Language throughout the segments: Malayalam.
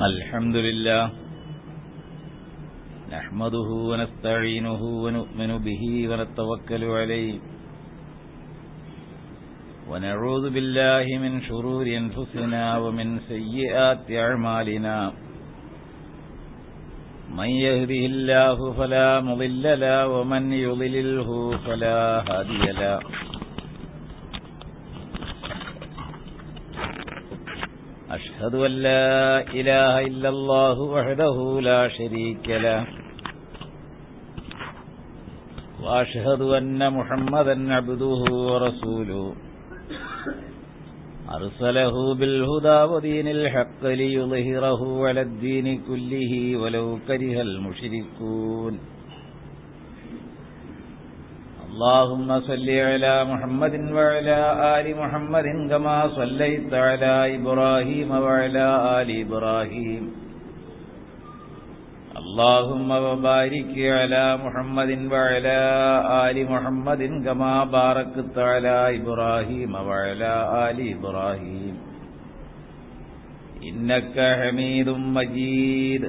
الحمد لله نحمده ونستعينه ونؤمن به ونتوكل عليه ونعوذ بالله من شرور أنفسنا ومن سيئات أعمالنا من يهده الله فلا مضل له ومن يضلله فلا هادي له أشهد أن لا إله إلا الله وحده لا شريك له وأشهد أن محمدا عبده ورسوله أرسله بالهدى ودين الحق ليظهره على الدين كله ولو كره المشركون اللهم صل على محمد وعلى آل محمد كما صليت على إبراهيم وعلى آل إبراهيم اللهم وبارك على محمد وعلى آل محمد كما باركت على إبراهيم وعلى آل إبراهيم إنك حميد مجيد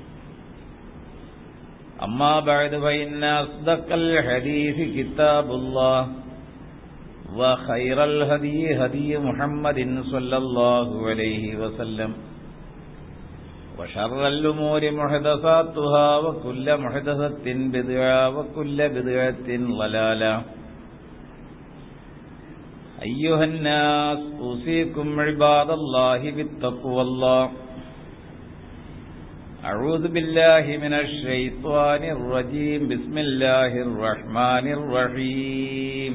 أما بعد فإن أصدق الحديث كتاب الله وخير الهدي هدي محمد صلى الله عليه وسلم وشر الأمور محدثاتها وكل محدثة بدعة وكل بدعة ضلالة أيها الناس أوصيكم عباد الله بالتقوى الله أعوذ بالله من الشيطان الرجيم بسم الله الرحمن الرحيم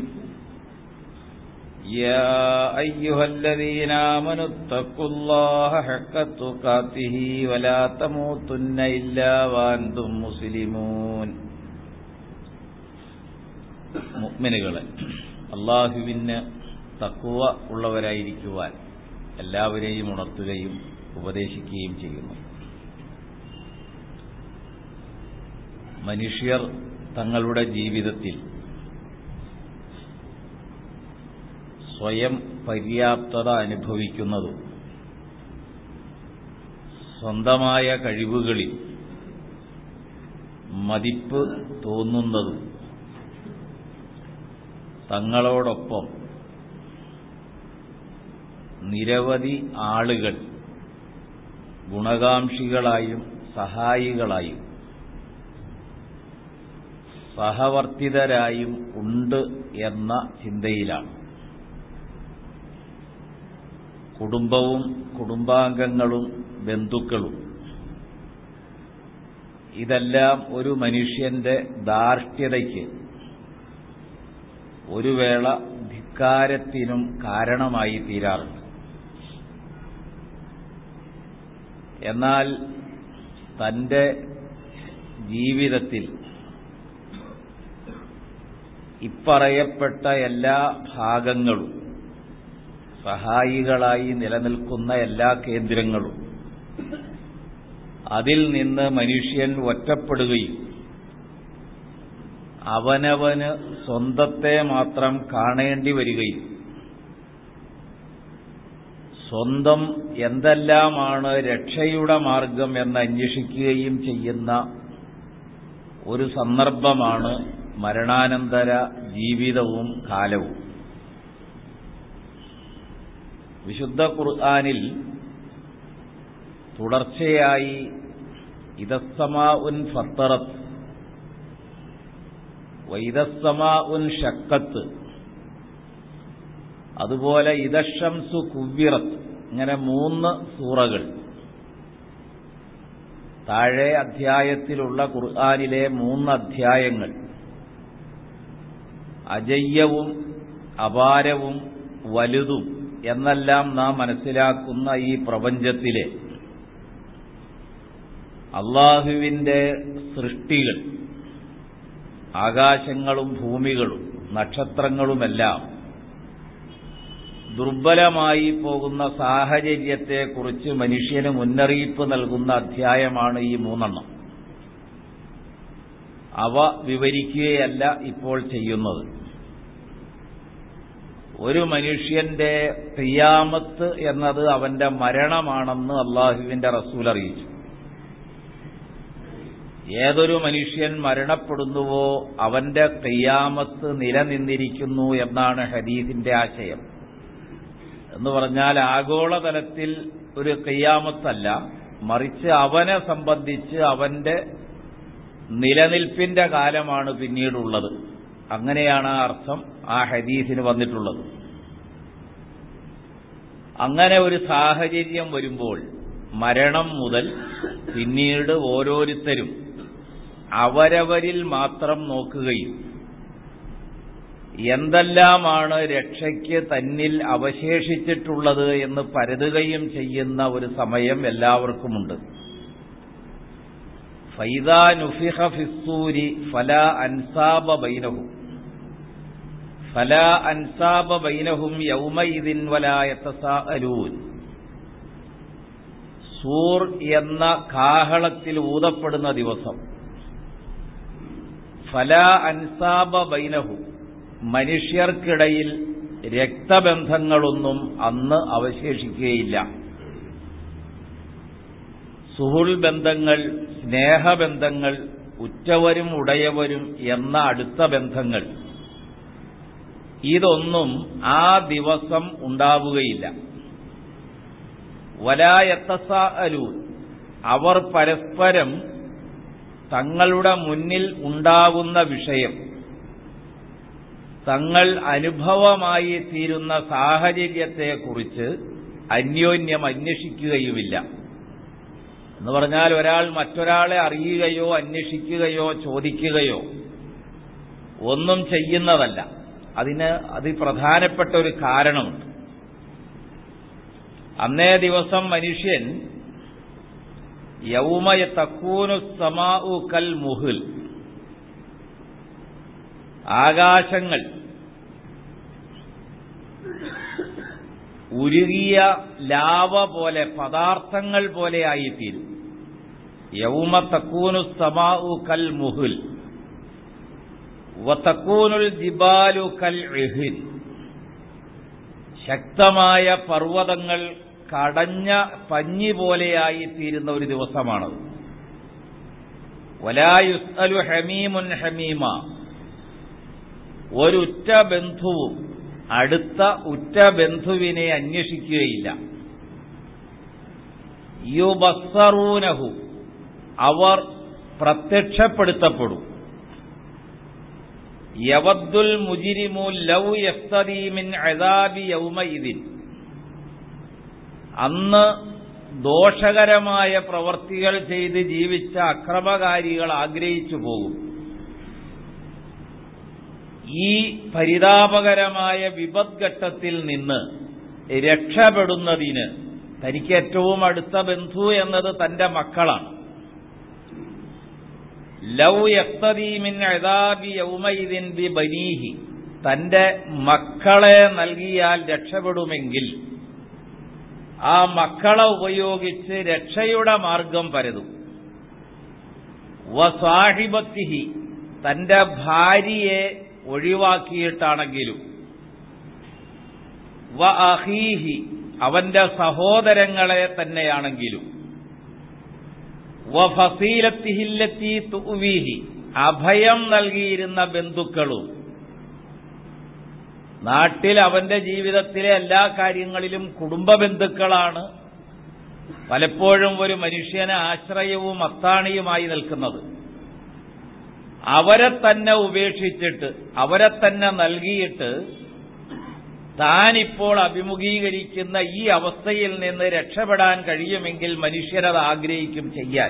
يا أيها الذين آمنوا اتقوا الله حق تقاته ولا تموتن إلا وأنتم مسلمون മുഅ്മിനുകളെ അള്ളാഹുവിന് തക്കുവ ഉള്ളവരായിരിക്കുവാൻ എല്ലാവരെയും ഉണർത്തുകയും ഉപദേശിക്കുകയും ചെയ്യുന്നു മനുഷ്യർ തങ്ങളുടെ ജീവിതത്തിൽ സ്വയം പര്യാപ്തത അനുഭവിക്കുന്നതും സ്വന്തമായ കഴിവുകളിൽ മതിപ്പ് തോന്നുന്നതും തങ്ങളോടൊപ്പം നിരവധി ആളുകൾ ഗുണകാംക്ഷികളായും സഹായികളായും സഹവർത്തിതരായും ഉണ്ട് എന്ന ചിന്തയിലാണ് കുടുംബവും കുടുംബാംഗങ്ങളും ബന്ധുക്കളും ഇതെല്ലാം ഒരു മനുഷ്യന്റെ ധാർഷ്ട്യതയ്ക്ക് ഒരു വേള ധിക്കാരത്തിനും കാരണമായി തീരാറുണ്ട് എന്നാൽ തന്റെ ജീവിതത്തിൽ ഇപ്പറയപ്പെട്ട എല്ലാ ഭാഗങ്ങളും സഹായികളായി നിലനിൽക്കുന്ന എല്ലാ കേന്ദ്രങ്ങളും അതിൽ നിന്ന് മനുഷ്യൻ ഒറ്റപ്പെടുകയും അവനവന് സ്വന്തത്തെ മാത്രം കാണേണ്ടി വരികയും സ്വന്തം എന്തെല്ലാമാണ് രക്ഷയുടെ മാർഗം എന്ന് അന്വേഷിക്കുകയും ചെയ്യുന്ന ഒരു സന്ദർഭമാണ് മരണാനന്തര ജീവിതവും കാലവും വിശുദ്ധ ഖുർആാനിൽ തുടർച്ചയായി ഇതസ്സമാ ഉൻ ഫത്തറത്ത് വൈദസ്സമാ ഉൻ ഷക്കത്ത് അതുപോലെ ഇതഷംസു കുവ്വിറത്ത് ഇങ്ങനെ മൂന്ന് സൂറകൾ താഴെ അധ്യായത്തിലുള്ള ഖുർആാനിലെ മൂന്ന് അധ്യായങ്ങൾ അജയ്യവും അപാരവും വലുതും എന്നെല്ലാം നാം മനസ്സിലാക്കുന്ന ഈ പ്രപഞ്ചത്തിലെ അള്ളാഹുവിന്റെ സൃഷ്ടികൾ ആകാശങ്ങളും ഭൂമികളും നക്ഷത്രങ്ങളുമെല്ലാം ദുർബലമായി പോകുന്ന സാഹചര്യത്തെക്കുറിച്ച് മനുഷ്യന് മുന്നറിയിപ്പ് നൽകുന്ന അധ്യായമാണ് ഈ മൂന്നെണ്ണം അവ വിവരിക്കുകയല്ല ഇപ്പോൾ ചെയ്യുന്നത് ഒരു മനുഷ്യന്റെ ഖിയാമത്ത് എന്നത് അവന്റെ മരണമാണെന്ന് അള്ളാഹുവിന്റെ റസൂൽ അറിയിച്ചു ഏതൊരു മനുഷ്യൻ മരണപ്പെടുന്നുവോ അവന്റെ ഖിയാമത്ത് നിലനിന്നിരിക്കുന്നു എന്നാണ് ഹദീസിന്റെ ആശയം എന്ന് പറഞ്ഞാൽ ആഗോളതലത്തിൽ ഒരു ഖിയാമത്തല്ല മറിച്ച് അവനെ സംബന്ധിച്ച് അവന്റെ നിലനിൽപ്പിന്റെ കാലമാണ് പിന്നീടുള്ളത് അങ്ങനെയാണ് ആ അർത്ഥം ആ ഹദീസിന് വന്നിട്ടുള്ളത് അങ്ങനെ ഒരു സാഹചര്യം വരുമ്പോൾ മരണം മുതൽ പിന്നീട് ഓരോരുത്തരും അവരവരിൽ മാത്രം നോക്കുകയും എന്തെല്ലാമാണ് രക്ഷയ്ക്ക് തന്നിൽ അവശേഷിച്ചിട്ടുള്ളത് എന്ന് പരതുകയും ചെയ്യുന്ന ഒരു സമയം എല്ലാവർക്കുമുണ്ട് ഫൈദാ നുഫിഹ ഫിസ്സൂരി ഫല അൻസാബ ബൈനഹും ഫല അൻസാബ ബൈനഹും യൗമയിദിൻ വലായത്തസാഅലൂൻ സൂർ എന്ന കാഹളത്തിൽ ഊതപ്പെടുന്ന ദിവസം ഫല അൻസാബ ബൈനഹും മനുഷ്യർക്കിടയിൽ രക്തബന്ധങ്ങളൊന്നും അന്ന് അവശേഷിക്കുകയില്ല സുഹുൾ ബന്ധങ്ങൾ സ്നേഹബന്ധങ്ങൾ ഉറ്റവരും ഉടയവരും എന്ന അടുത്ത ബന്ധങ്ങൾ ഇതൊന്നും ആ ദിവസം ഉണ്ടാവുകയില്ല വലായത്തസാലു അവർ പരസ്പരം തങ്ങളുടെ മുന്നിൽ ഉണ്ടാകുന്ന വിഷയം തങ്ങൾ അനുഭവമായി തീരുന്ന സാഹചര്യത്തെക്കുറിച്ച് അന്യോന്യം അന്വേഷിക്കുകയുമില്ല എന്ന് പറഞ്ഞാൽ ഒരാൾ മറ്റൊരാളെ അറിയുകയോ അന്വേഷിക്കുകയോ ചോദിക്കുകയോ ഒന്നും ചെയ്യുന്നതല്ല അതിന് അതിപ്രധാനപ്പെട്ട ഒരു കാരണമുണ്ട് അന്നേ ദിവസം മനുഷ്യൻ യൗമയ തക്കൂനു സമാഉ കൽ മുഹിൽ ആകാശങ്ങൾ ഉരുകിയ ലാവ പോലെ പദാർത്ഥങ്ങൾ പോലെ ആയിത്തീരും യൗമ തക്കൂനു സമാഉ കൽ മുഹിൽ വത്തക്കൂനുൽ ജിബാലു കൽ ഇഹിൻ ശക്തമായ പർവ്വതങ്ങൾ കടഞ്ഞ പഞ്ഞി പോലെയായി തീരുന്ന ഒരു ദിവസമാണത് വലായുസ്അലു ഹമീമുൻ ഹമീമ ഒരുറ്റ ബന്ധുവും അടുത്ത ഉറ്റ ബന്ധുവിനെ അന്വേഷിക്കുകയില്ല യുബസ്സറൂനഹു അവർ പ്രത്യക്ഷപ്പെടുത്തപ്പെടും യവദ്ദുൽ മുജിരിമു ലൗ യഫ്തദീമിൻ അദാബി യൗമഇദിൻ അന്ന് ദോഷകരമായ പ്രവർത്തികൾ ചെയ്ത് ജീവിച്ച അക്രമകാരികൾ ആഗ്രഹിച്ചു പോകും ഈ പരിതാപകരമായ വിപദ്ഘട്ടത്തിൽ നിന്ന് രക്ഷപ്പെടുന്നതിന് തനിക്ക് ഏറ്റവും അടുത്ത ബന്ധു എന്നത് തന്റെ മക്കളാണ് ലൗ യക്തദീമിൻ അദാബി യൗമയിദിൻ ബി ബനീഹി തന്റെ മക്കളെ നൽകിയാൽ രക്ഷപ്പെടുമെങ്കിൽ ആ മക്കളെ ഉപയോഗിച്ച് രക്ഷയുടെ മാർഗം പരതും വസാഹിബത്തിഹി തന്റെ ഭാര്യയെ ഒഴിവാക്കിയിട്ടാണെങ്കിലും വ അഹീഹി അവന്റെ സഹോദരങ്ങളെ തന്നെയാണെങ്കിലും വ ഫസീലത്തിഹില്ലത്തി തുവീഹി അഭയം നൽകിയിരുന്ന ബന്ധുക്കളും നാട്ടിൽ അവന്റെ ജീവിതത്തിലെ എല്ലാ കാര്യങ്ങളിലും കുടുംബ ബന്ധുക്കളാണ് പലപ്പോഴും ഒരു മനുഷ്യന് ആശ്രയവും അത്താണിയുമായി നിൽക്കുന്നത് അവരെ തന്നെ ഉപേക്ഷിച്ചിട്ട് അവരെ തന്നെ നൽകിയിട്ട് താനിപ്പോൾ അഭിമുഖീകരിക്കുന്ന ഈ അവസ്ഥയിൽ നിന്ന് രക്ഷപ്പെടാൻ കഴിയുമെങ്കിൽ മനുഷ്യരത് ആഗ്രഹിക്കും ചെയ്യാൻ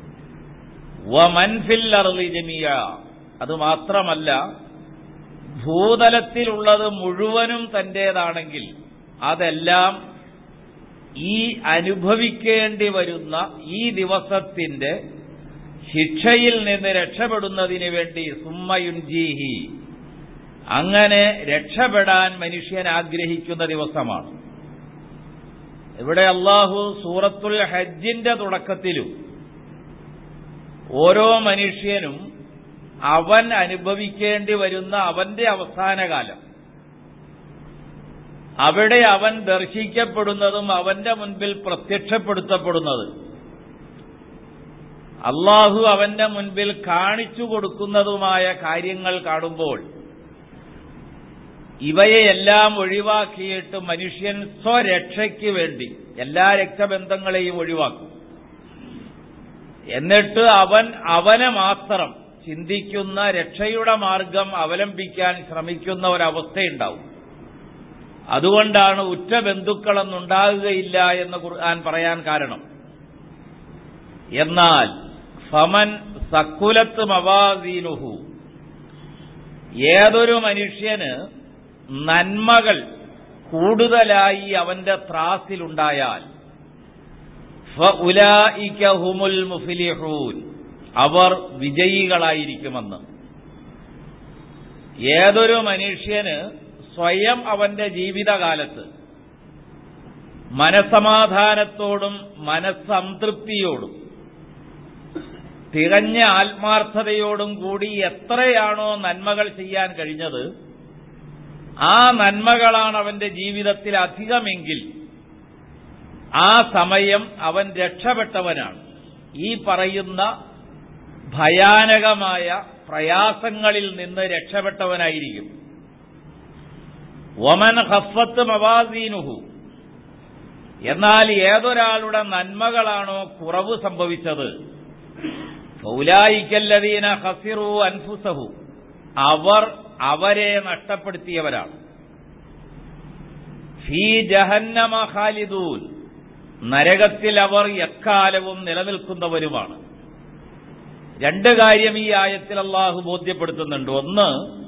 വമൻഫിൽ അർലി ജമിയ അത് മാത്രമല്ല ഭൂതലത്തിലുള്ളത് മുഴുവനും തന്റേതാണെങ്കിൽ അതെല്ലാം ഈ അനുഭവിക്കേണ്ടി വരുന്ന ഈ ദിവസത്തിന്റെ ശിക്ഷയിൽ നിന്ന് രക്ഷപ്പെടുന്നതിന് വേണ്ടി സുമ്മയുൻജീഹി അങ്ങനെ രക്ഷപ്പെടാൻ മനുഷ്യൻ ആഗ്രഹിക്കുന്ന ദിവസമാണ് ഇവിടെ അള്ളാഹു സൂറത്തുൽ ഹജ്ജിന്റെ തുടക്കത്തിലും ഓരോ മനുഷ്യനും അവൻ അനുഭവിക്കേണ്ടി വരുന്ന അവന്റെ അവസാന കാലം അവിടെ അവൻ ദർശിക്കപ്പെടുന്നതും അവന്റെ മുൻപിൽ പ്രത്യക്ഷപ്പെടുത്തപ്പെടുന്നത് അള്ളാഹു അവന്റെ മുൻപിൽ കാണിച്ചു കൊടുക്കുന്നതുമായ കാര്യങ്ങൾ കാണുമ്പോൾ ഇവയെല്ലാം ഒഴിവാക്കിയിട്ട് മനുഷ്യൻ സ്വരക്ഷയ്ക്ക് വേണ്ടി എല്ലാ രക്തബന്ധങ്ങളെയും ഒഴിവാക്കും എന്നിട്ട് അവൻ അവനെ മാത്രം ചിന്തിക്കുന്ന രക്ഷയുടെ മാർഗം അവലംബിക്കാൻ ശ്രമിക്കുന്ന ഒരവസ്ഥയുണ്ടാവും അതുകൊണ്ടാണ് ഉറ്റ ബന്ധുക്കളൊന്നുണ്ടാകുകയില്ല എന്ന് ഖുർആൻ പറയാൻ കാരണം എന്നാൽ ഫമൻ സക്കുലത്ത് മവാസീനുഹു ഏതൊരു മനുഷ്യന് നന്മകൾ കൂടുതലായി അവന്റെ ത്രാസിലുണ്ടായാൽ ഹുമുൽ മുഫിലിഹൂൻ അവർ വിജയികളായിരിക്കുമെന്ന് ഏതൊരു മനുഷ്യന് സ്വയം അവന്റെ ജീവിതകാലത്ത് മനസമാധാനത്തോടും മനസ്സംതൃപ്തിയോടും തികഞ്ഞ ആത്മാർത്ഥതയോടും കൂടി എത്രയാണോ നന്മകൾ ചെയ്യാൻ കഴിഞ്ഞത് ആ നന്മകളാണ് അവന്റെ ജീവിതത്തിൽ അധികമെങ്കിൽ ആ സമയം അവൻ രക്ഷപ്പെട്ടവനാണ് ഈ പറയുന്ന ഭയാനകമായ പ്രയാസങ്ങളിൽ നിന്ന് രക്ഷപ്പെട്ടവനായിരിക്കും ഒമൻ ഹഫത്ത് മവാസീനുഹു എന്നാൽ ഏതൊരാളുടെ നന്മകളാണോ കുറവ് സംഭവിച്ചത് ഫൗലായിക്കല്ലതീന ഹസിറു അൻഫുസഹു അവർ അവരെ നഷ്ടപ്പെടുത്തിയവരാണ് ഫീ ജഹന്നമ ഖാലിദൂൻ നരകത്തിൽ അവർ എക്കാലവും നിലനിൽക്കുന്നവരുമാണ് രണ്ട് കാര്യം ഈ ആയത്തിൽ അള്ളാഹു ബോധ്യപ്പെടുത്തുന്നുണ്ട് ഒന്ന്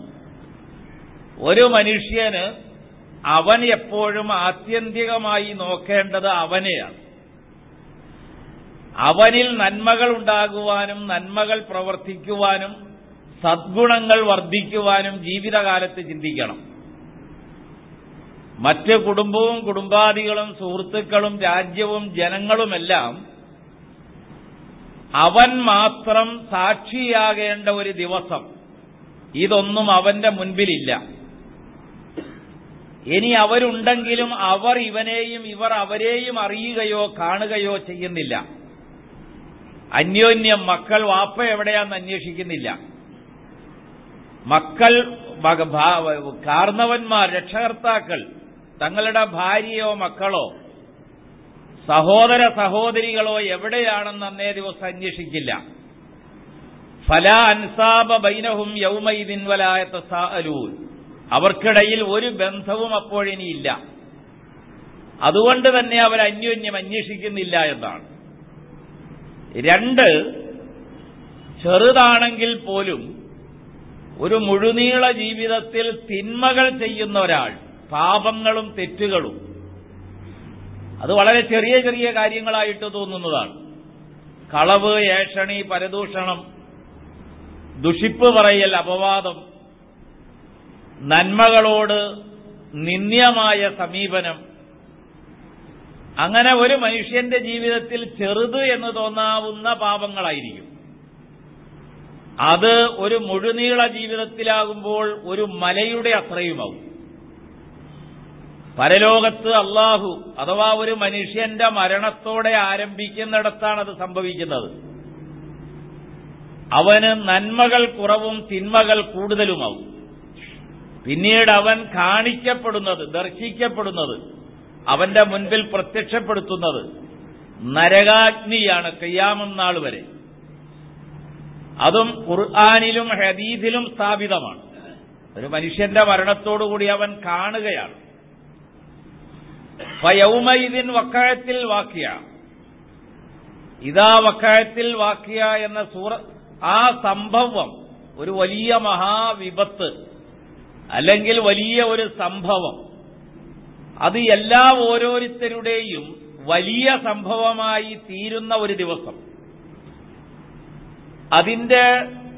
ഒരു മനുഷ്യന് അവൻ എപ്പോഴും ആത്യന്തികമായി നോക്കേണ്ടത് അവനെയാണ് അവനിൽ നന്മകൾ ഉണ്ടാകുവാനും നന്മകൾ പ്രവർത്തിക്കുവാനും സദ്ഗുണങ്ങൾ വർദ്ധിക്കുവാനും ജീവിതകാലത്ത് ചിന്തിക്കണം മറ്റ് കുടുംബവും കുടുംബാദികളും സുഹൃത്തുക്കളും രാജ്യവും ജനങ്ങളുമെല്ലാം അവൻ മാത്രം സാക്ഷിയാകേണ്ട ഒരു ദിവസം ഇതൊന്നും അവന്റെ മുൻപിലില്ല ഇനി അവരുണ്ടെങ്കിലും അവർ ഇവനെയും ഇവർ അവരെയും അറിയുകയോ കാണുകയോ ചെയ്യുന്നില്ല അന്യോന്യം മക്കൾ വാപ്പ എവിടെയാന്ന് അന്വേഷിക്കുന്നില്ല മക്കൾ കാർന്നവന്മാർ രക്ഷകർത്താക്കൾ തങ്ങളുടെ ഭാര്യയോ മക്കളോ സഹോദര സഹോദരികളോ എവിടെയാണെന്ന് അന്നേ ദിവസം അന്വേഷിക്കില്ല ഫല അൻസാബ ബൈനഹും യൗമൈദിൻ വലായത്ത സാലൂൻ അവർക്കിടയിൽ ഒരു ബന്ധവും അപ്പോഴിനിയില്ല അതുകൊണ്ട് തന്നെ അവർ അന്യോന്യം അന്വേഷിക്കുന്നില്ല എന്നാണ് രണ്ട് ചെറുതാണെങ്കിൽ പോലും ഒരു മുഴുനീള ജീവിതത്തിൽ തിന്മകൾ ചെയ്യുന്ന ഒരാൾ പാപങ്ങളും തെറ്റുകളും അത് വളരെ ചെറിയ ചെറിയ കാര്യങ്ങളായിട്ട് തോന്നുന്നതാണ് കളവ് ഏഷണി പരദൂഷണം ദുഷിപ്പ് പറയൽ അപവാദം നന്മകളോട് നിന്ദ്യമായ സമീപനം അങ്ങനെ ഒരു മനുഷ്യന്റെ ജീവിതത്തിൽ ചെറുത് എന്ന് തോന്നാവുന്ന പാപങ്ങളായിരിക്കും അത് ഒരു മുഴുനീള ജീവിതത്തിലാകുമ്പോൾ ഒരു മലയുടെ അത്രയുമാവും പരലോകത്ത് അള്ളാഹു അഥവാ ഒരു മനുഷ്യന്റെ മരണത്തോടെ ആരംഭിക്കുന്നിടത്താണ് അത് സംഭവിക്കുന്നത് അവന് നന്മകൾ കുറവും തിന്മകൾ കൂടുതലുമാവും പിന്നീട് അവൻ കാണിക്കപ്പെടുന്നത് ദർശിക്കപ്പെടുന്നത് അവന്റെ മുൻപിൽ പ്രത്യക്ഷപ്പെടുത്തുന്നത് നരകാഗ്നിയാണ് കയ്യാമന്നാൾ വരെ അതും ഖുർആാനിലും ഹദീദിലും സ്ഥാപിതമാണ് ഒരു മനുഷ്യന്റെ മരണത്തോടുകൂടി അവൻ കാണുകയാണ് ഫയൗമൈദിൻ വക്കായത്തിൽ വാക്യ ഇതാ വക്കായത്തിൽ വാക്യ എന്ന സൂറ ആ സംഭവം ഒരു വലിയ മഹാവിപത്ത് അല്ലെങ്കിൽ വലിയ ഒരു സംഭവം അത് എല്ലാ ഓരോരുത്തരുടെയും വലിയ സംഭവമായി തീരുന്ന ഒരു ദിവസം അതിന്റെ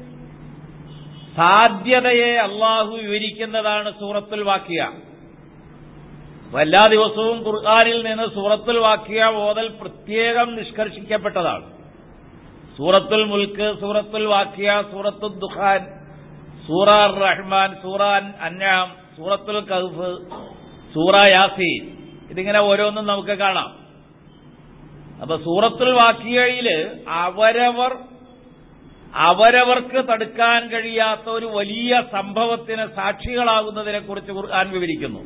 സാധ്യതയെ അള്ളാഹു വിവരിക്കുന്നതാണ് സൂറത്തുൽ വാക്യ എല്ലാ ദിവസവും ഖുർആാനിൽ നിന്ന് സൂറത്തുൽ വാക്യ ഓതൽ പ്രത്യേകം നിഷ്കർഷിക്കപ്പെട്ടതാണ് സൂറത്തുൽ മുൽക്ക് സൂറത്തുൽ വാക്യ സൂറത്തുൽ ദുഖാൻ സൂറ റഹ്മാൻ സൂറ അന്നാം സൂറത്തുൽ കഹ്ഫ് സൂറ യാസീൻ ഇതിങ്ങനെ ഓരോന്നും നമുക്ക് കാണാം അപ്പൊ സൂറത്തുൽ വാക്കിയയില് അവരവർ അവരവർക്ക് തടുക്കാൻ കഴിയാത്ത ഒരു വലിയ സംഭവത്തിന് സാക്ഷികളാകുന്നതിനെ കുറിച്ച് ഖുർആൻ വിവരിക്കുന്നു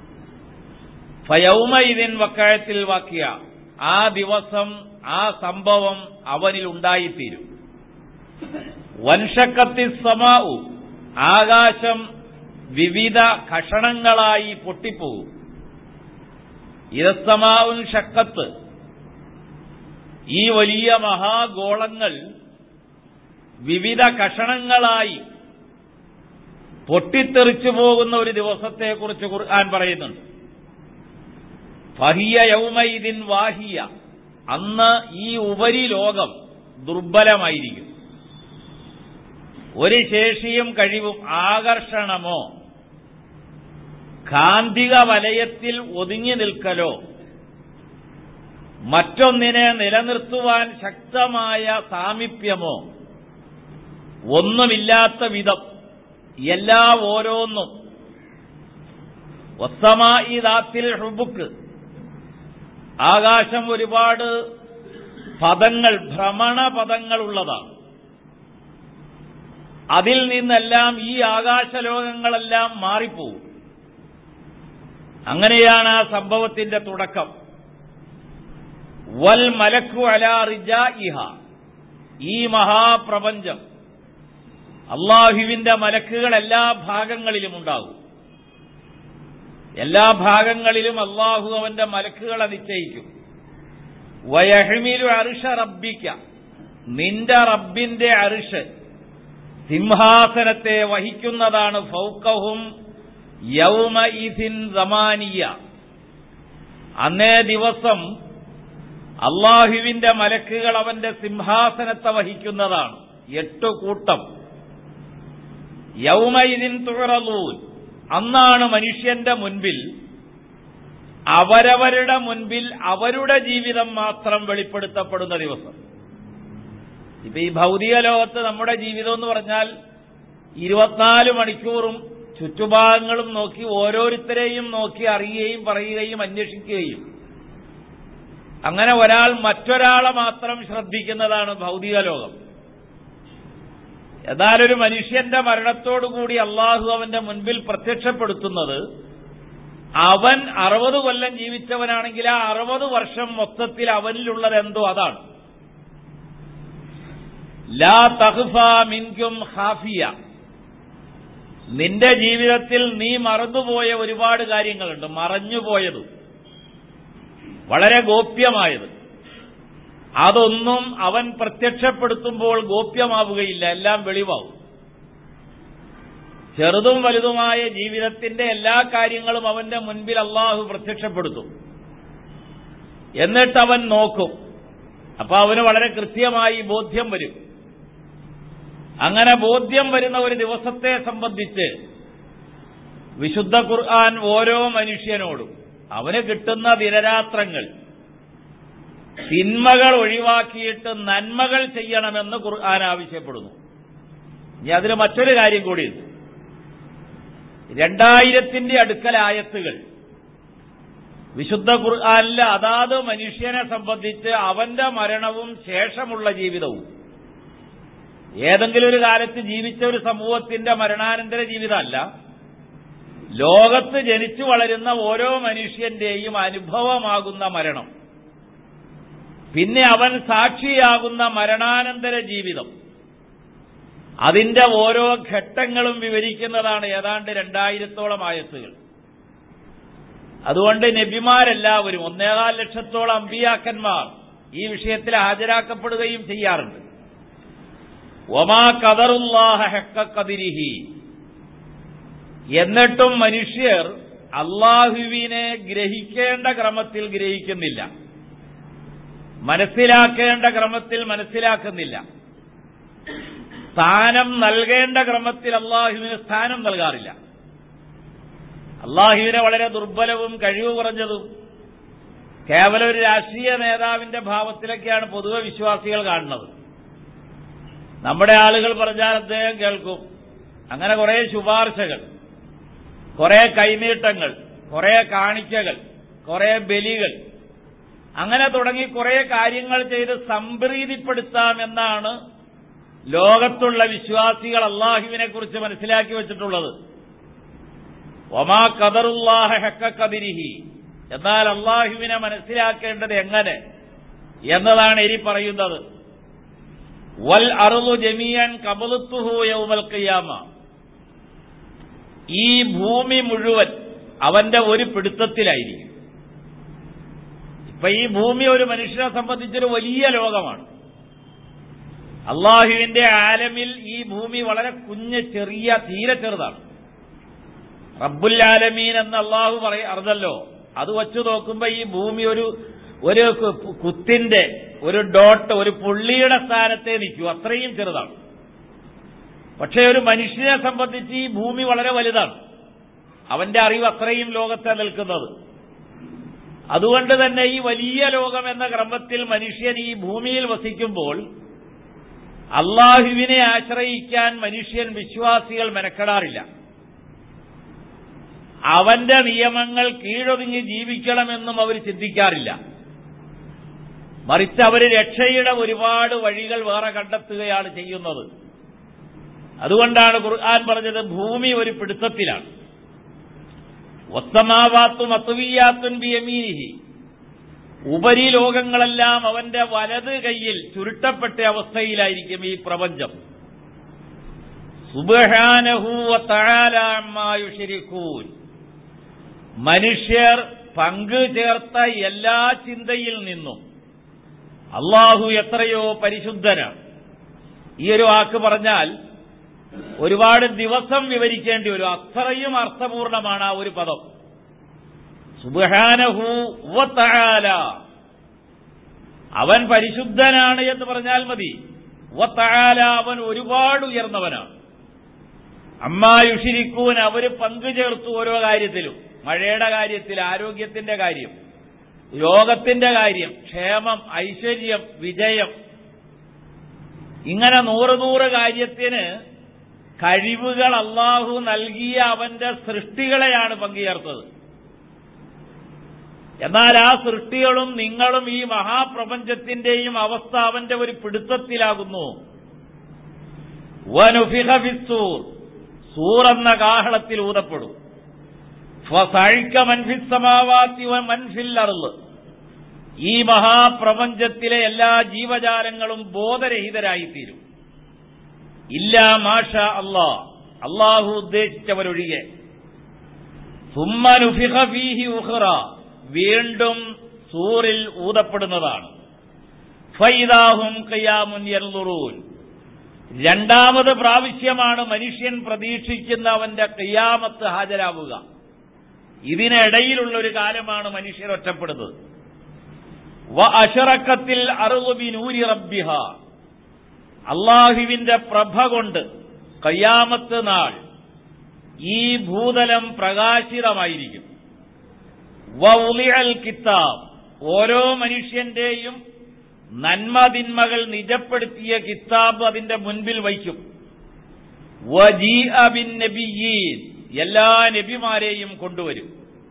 ഫയൗമ ഇതിൻ വക്കഴത്തിൽ വാക്കിയ ആ ദിവസം ആ സംഭവം അവനിൽ ഉണ്ടായിത്തീരും വൻഷക്കത്തി സമാവു ആകാശം വിവിധ കഷണങ്ങളായി പൊട്ടിപ്പോകും ഇരസമാവുൻ ഷക്കത്ത് ഈ വലിയ മഹാഗോളങ്ങൾ വിവിധ കഷണങ്ങളായി പൊട്ടിത്തെറിച്ചു പോകുന്ന ഒരു ദിവസത്തെക്കുറിച്ച് ഖുർആൻ പറയുന്നുണ്ട് ഫഹിയ യൗമൈദിൻ വാഹിയ അന്ന് ഈ ഉപരിലോകം ദുർബലമായിരിക്കും ഒരു ശേഷിയും കഴിവും ആകർഷണമോ കാന്തിക വലയത്തിൽ ഒതുങ്ങി നിൽക്കലോ മറ്റൊന്നിനെ നിലനിർത്തുവാൻ ശക്തമായ സാമീപ്യമോ ഒന്നുമില്ലാത്ത വിധം എല്ലാ ഓരോന്നും ഒത്തമായി ദാത്തിൽ ഹുബുക്ക് ആകാശം ഒരുപാട് പദങ്ങൾ ഭ്രമണ പദങ്ങളുള്ളതാണ് അതിൽ നിന്നെല്ലാം ഈ ആകാശലോകങ്ങളെല്ലാം മാറിപ്പോവും അങ്ങനെയാണ് ആ സംഭവത്തിന്റെ തുടക്കം വൽ മലക്കു അലാ റിജ ഇഹ ഈ മഹാപ്രപഞ്ചം അള്ളാഹുവിന്റെ മലക്കുകൾ എല്ലാ ഭാഗങ്ങളിലും ഉണ്ടാകും എല്ലാ ഭാഗങ്ങളിലും അള്ളാഹു അവന്റെ മലക്കുകളെ നിശ്ചയിക്കും വയഹ്മിലു അർഷ റബ്ബിക്ക നിന്റെ റബ്ബിന്റെ അർഷ് സിംഹാസനത്തെ വഹിക്കുന്നതാണ് ഫൗക്കഹും യൗമ ഇഥിൻ സമാനിയ അന്നേ ദിവസം അള്ളാഹുവിന്റെ മലക്കുകൾ അവന്റെ സിംഹാസനത്തെ വഹിക്കുന്നതാണ് എട്ടു കൂട്ടം യൗമയിദിൻ തുഴറലൂൻ അന്നാണ് മനുഷ്യന്റെ മുൻപിൽ അവരവരുടെ മുൻപിൽ അവരുടെ ജീവിതം മാത്രം വെളിപ്പെടുത്തപ്പെടുന്ന ദിവസം ഇപ്പൊ ഈ ഭൗതിക ലോകത്ത് നമ്മുടെ ജീവിതം എന്ന് പറഞ്ഞാൽ ഇരുപത്തിനാല് മണിക്കൂറും ചുറ്റുഭാഗങ്ങളും നോക്കി ഓരോരുത്തരെയും നോക്കി അറിയുകയും പറയുകയും അന്വേഷിക്കുകയും അങ്ങനെ ഒരാൾ മറ്റൊരാളെ മാത്രം ശ്രദ്ധിക്കുന്നതാണ് ഭൗതിക ലോകം എന്നാൽ ഒരു മനുഷ്യന്റെ മരണത്തോടുകൂടി അള്ളാഹു അവന്റെ മുൻപിൽ പ്രത്യക്ഷപ്പെടുത്തുന്നത് അവൻ അറുപത് കൊല്ലം ജീവിച്ചവനാണെങ്കിൽ ആ അറുപത് വർഷം മൊത്തത്തിൽ അവനിലുള്ളത് എന്തോ അതാണ് ലാ തഹ്ഫ മിൻകും ഹാഫിയ നിന്റെ ജീവിതത്തിൽ നീ മറന്നുപോയ ഒരുപാട് കാര്യങ്ങളുണ്ട് മറഞ്ഞുപോയത് വളരെ ഗോപ്യമായത് അതൊന്നും അവൻ പ്രത്യക്ഷപ്പെടുത്തുമ്പോൾ ഗോപ്യമാവുകയില്ല എല്ലാം വെളിവാവും ചെറുതും വലുതുമായ ജീവിതത്തിന്റെ എല്ലാ കാര്യങ്ങളും അവന്റെ മുൻപിൽ അള്ളാഹു പ്രത്യക്ഷപ്പെടുത്തും എന്നിട്ട് അവൻ നോക്കും അപ്പൊ അവന് വളരെ കൃത്യമായി ബോധ്യം വരും അങ്ങനെ ബോധ്യം വരുന്ന ഒരു ദിവസത്തെ സംബന്ധിച്ച് വിശുദ്ധ ഖുർആൻ ഓരോ മനുഷ്യനോടും അവന് കിട്ടുന്ന ദിനരാത്രങ്ങൾ തിന്മകൾ ഒഴിവാക്കിയിട്ട് നന്മകൾ ചെയ്യണമെന്ന് ഖുർആൻ ആവശ്യപ്പെടുന്നു ഇനി അതിന് മറ്റൊരു കാര്യം കൂടിയുണ്ട് രണ്ടായിരത്തിന്റെ അടുക്കൽ ആയത്തുകൾ വിശുദ്ധ ഖുർആാനിലെ അതാത് മനുഷ്യനെ സംബന്ധിച്ച് അവന്റെ മരണവും ശേഷമുള്ള ജീവിതവും ഏതെങ്കിലും ഒരു കാലത്ത് ജീവിച്ച ഒരു സമൂഹത്തിന്റെ മരണാനന്തര ജീവിതമല്ല ലോകത്ത് ജനിച്ചു വളരുന്ന ഓരോ മനുഷ്യന്റെയും അനുഭവമാകുന്ന മരണം പിന്നെ അവൻ സാക്ഷിയാകുന്ന മരണാനന്തര ജീവിതം അതിന്റെ ഓരോ ഘട്ടങ്ങളും വിവരിക്കുന്നതാണ് ഏതാണ്ട് രണ്ടായിരത്തോളം ആയത്തുകൾ അതുകൊണ്ട് നബിമാരെല്ലാവരും ഒന്നേകാൽ ലക്ഷത്തോളം അമ്പിയാക്കന്മാർ ഈ വിഷയത്തിൽ ഹാജരാക്കപ്പെടുകയും ചെയ്യാറുണ്ട് ഒമാ കദറുല്ലാഹ ഹെക്ക കതിരിഹി എന്നിട്ടും മനുഷ്യർ അള്ളാഹുവിനെ ഗ്രഹിക്കേണ്ട ക്രമത്തിൽ ഗ്രഹിക്കുന്നില്ല മനസ്സിലാക്കേണ്ട ക്രമത്തിൽ മനസ്സിലാക്കുന്നില്ല സ്ഥാനം നൽകേണ്ട ക്രമത്തിൽ അള്ളാഹുവിന് സ്ഥാനം നൽകാറില്ല അള്ളാഹുവിനെ വളരെ ദുർബലവും കഴിവ് കുറഞ്ഞതും കേവലം ഒരു രാഷ്ട്രീയ നേതാവിന്റെ ഭാവത്തിലൊക്കെയാണ് പൊതുവെ വിശ്വാസികൾ കാണുന്നത് നമ്മുടെ ആളുകൾ പറഞ്ഞാൽ അദ്ദേഹം കേൾക്കും അങ്ങനെ കുറെ ശുപാർശകൾ കുറെ കൈനീട്ടങ്ങൾ കുറെ കാണിക്കകൾ കുറെ ബലികൾ അങ്ങനെ തുടങ്ങി കുറെ കാര്യങ്ങൾ ചെയ്ത് സംപ്രീതിപ്പെടുത്താമെന്നാണ് ലോകത്തുള്ള വിശ്വാസികൾ അള്ളാഹുവിനെ കുറിച്ച് മനസ്സിലാക്കി വെച്ചിട്ടുള്ളത് ഒമാ കദറുല്ലാഹ ഹക്ക കതിരിഹി എന്നാൽ അള്ളാഹുവിനെ മനസ്സിലാക്കേണ്ടത് എങ്ങനെ എന്നതാണ് ഇനി പറയുന്നത് വൽ അറുതു ജമിയൻ കബലുത്തുഹു യൗമൽ ഖിയാമ ഈ ഭൂമി മുഴുവൻ അവന്റെ ഒരു പിടുത്തത്തിലായിരിക്കും ഇപ്പൊ ഈ ഭൂമി ഒരു മനുഷ്യനെ സംബന്ധിച്ചൊരു വലിയ ലോകമാണ് അള്ളാഹുവിന്റെ ആലമിൽ ഈ ഭൂമി വളരെ കുഞ്ഞ് ചെറിയ തീരെ ചെറുതാണ് റബ്ബുൽ ആലമീൻ എന്ന് അള്ളാഹു പറയ അറിഞ്ഞല്ലോ അത് വച്ചു നോക്കുമ്പോ ഈ ഭൂമി ഒരു ഒരു കു- കുത്തിന്റെ ഒരു ഡോട്ട് ഒരു പുള്ളിയുടെ സ്ഥാനത്തെ നിൽക്കൂ അത്രയും ചെറുതാണ് പക്ഷേ ഒരു മനുഷ്യനെ സംബന്ധിച്ച് ഈ ഭൂമി വളരെ വലുതാണ് അവന്റെ അറിവ് അത്രയും ലോകത്തെ നിൽക്കുന്നത് അതുകൊണ്ട് തന്നെ ഈ വലിയ ലോകം എന്ന ക്രമത്തിൽ മനുഷ്യൻ ഈ ഭൂമിയിൽ വസിക്കുമ്പോൾ അള്ളാഹുവിനെ ആശ്രയിക്കാൻ മനുഷ്യൻ വിശ്വാസികൾ മെനക്കെടാറില്ല അവന്റെ നിയമങ്ങൾ കീഴൊതുങ്ങി ജീവിക്കണമെന്നും അവർ ചിന്തിക്കാറില്ല മറിച്ച് അവർ രക്ഷയുടെ ഒരുപാട് വഴികൾ വേറെ കണ്ടെത്തുകയാണ് ചെയ്യുന്നത് അതുകൊണ്ടാണ് ഖുർആൻ പറഞ്ഞത് ഭൂമി ഒരു പിടുത്തത്തിലാണ് ഒത്തമാവാത്തും അത്തുവിയാത്തുൻ ബിയമീനിഹി ഉപരിലോകങ്ങളെല്ലാം അവന്റെ വലത് കൈയിൽ ചുരുട്ടപ്പെട്ട അവസ്ഥയിലായിരിക്കും ഈ പ്രപഞ്ചം സുബഹാനഹൂവത്താലാമായുഷരിക്കൂൻ മനുഷ്യർ പങ്കു ചേർത്ത എല്ലാ ചിന്തയിൽ നിന്നും അള്ളാഹു എത്രയോ പരിശുദ്ധനാണ് ഈ ഒരു വാക്ക് പറഞ്ഞാൽ ഒരുപാട് ദിവസം വിവരിക്കേണ്ടി വരും അത്രയും അർത്ഥപൂർണമാണ് ആ ഒരു പദം സുബഹാനഹു വത്തആല അവൻ പരിശുദ്ധനാണ് എന്ന് പറഞ്ഞാൽ മതി വത്തആല അവൻ ഒരുപാട് ഉയർന്നവനാണ് അമ്മായുഷിരിക്കൂൻ അവര് പങ്കുചേർത്തു ഓരോ കാര്യത്തിലും മഴയുടെ കാര്യത്തിൽ ആരോഗ്യത്തിന്റെ കാര്യം രോഗത്തിന്റെ കാര്യം ക്ഷേമം ഐശ്വര്യം വിജയം ഇങ്ങനെ നൂറ് നൂറ് കാര്യത്തിന് കഴിവുകൾ അള്ളാഹു നൽകിയ അവന്റെ സൃഷ്ടികളെയാണ് പങ്കുചേർത്തത് എന്നാൽ ആ സൃഷ്ടികളും നിങ്ങളും ഈ മഹാപ്രപഞ്ചത്തിന്റെയും അവസ്ഥ അവന്റെ ഒരു പിടുത്തത്തിലാകുന്നു വനുഫിഹ ഫിസ്സൂർ സൂർ എന്ന കാഹളത്തിൽ ഊതപ്പെടും ഫസഴിക്ക മൻഫിസമാവാത്തി മൻഫിൽ അറുള് ഈ മഹാപ്രപഞ്ചത്തിലെ എല്ലാ ജീവജാലങ്ങളും ബോധരഹിതരായിത്തീരും ഇല്ല മാഷ അള്ളാ അള്ളാഹു ഉദ്ദേശിച്ചവരൊഴികെ സുമ്മനുഫിഹ ഫീഹി ഉഹ്റ വീണ്ടും സൂറിൽ ഊതപ്പെടുന്നതാണ് ഫൈദാഹും കയ്യാമുൻ യർലുറൂൻ രണ്ടാമത് പ്രാവശ്യമാണ് മനുഷ്യൻ പ്രതീക്ഷിക്കുന്ന അവന്റെ കയ്യാമത്ത് ഹാജരാവുക ഇതിനിടയിലുള്ള ഒരു കാലമാണ് മനുഷ്യർ ഒറ്റപ്പെടുന്നത് വ അഷറക്കത്തിൽ അറുബിനൂരി റബ്ബിഹ അള്ളാഹുവിന്റെ പ്രഭ കൊണ്ട് കയ്യാമത്ത് നാൾ ഈ ഭൂതലം പ്രകാശിതമായിരിക്കും വ ഉളിയൽ കിതാബ് ഓരോ മനുഷ്യന്റെയും നന്മതിന്മകൾ നിജപ്പെടുത്തിയ കിതാബ് അതിന്റെ മുൻപിൽ വയ്ക്കും വജീഅ ബിൻ നബിയീൻ എല്ലാ നബിമാരെയും കൊണ്ടുവരും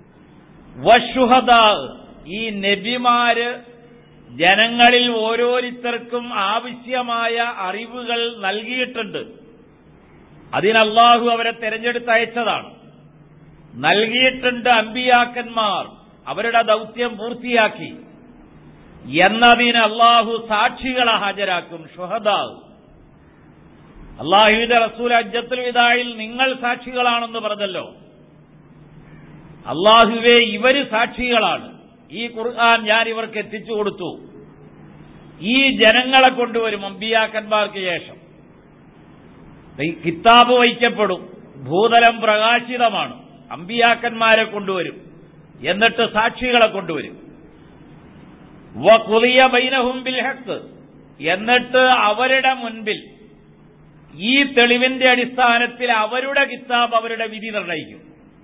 വഷുഹദ ഈ നബിമാര് ജനങ്ങളിൽ ഓരോരുത്തർക്കും ആവശ്യമായ അറിവുകൾ നൽകിയിട്ടുണ്ട് അതിന് അള്ളാഹു അവരെ തെരഞ്ഞെടുത്തയച്ചതാണ് നൽകിയിട്ടുണ്ട് അമ്പിയാക്കന്മാർ അവരുടെ ദൗത്യം പൂർത്തിയാക്കി എന്നതിന് അള്ളാഹു സാക്ഷികളെ ഹാജരാക്കും ഷുഹദാവ് അള്ളാഹുവിന്റെ റസൂൽ അജ്ജത്തുൽ വിദായിൽ നിങ്ങൾ സാക്ഷികളാണെന്ന് പറഞ്ഞല്ലോ അള്ളാഹുവെ ഇവര് സാക്ഷികളാണ് ഈ ഖുർആൻ ഞാൻ ഇവർക്ക് എത്തിച്ചു കൊടുത്തു ഈ ജനങ്ങളെ കൊണ്ടുവരും അമ്പിയാക്കന്മാർക്ക് ശേഷം ഈ കിതാബ് വയ്ക്കപ്പെടും ഭൂതലം പ്രകാശിതമാണ് അമ്പിയാക്കന്മാരെ കൊണ്ടുവരും എന്നിട്ട് സാക്ഷികളെ കൊണ്ടുവരും വകുലിയ ബൈനഹും ബിൽ ഹക്ക് എന്നിട്ട് അവരുടെ മുൻപിൽ ഈ തെളിവിന്റെ അടിസ്ഥാനത്തിൽ അവരുടെ കിതാബ് അവരുടെ വിധി നിർണയിക്കും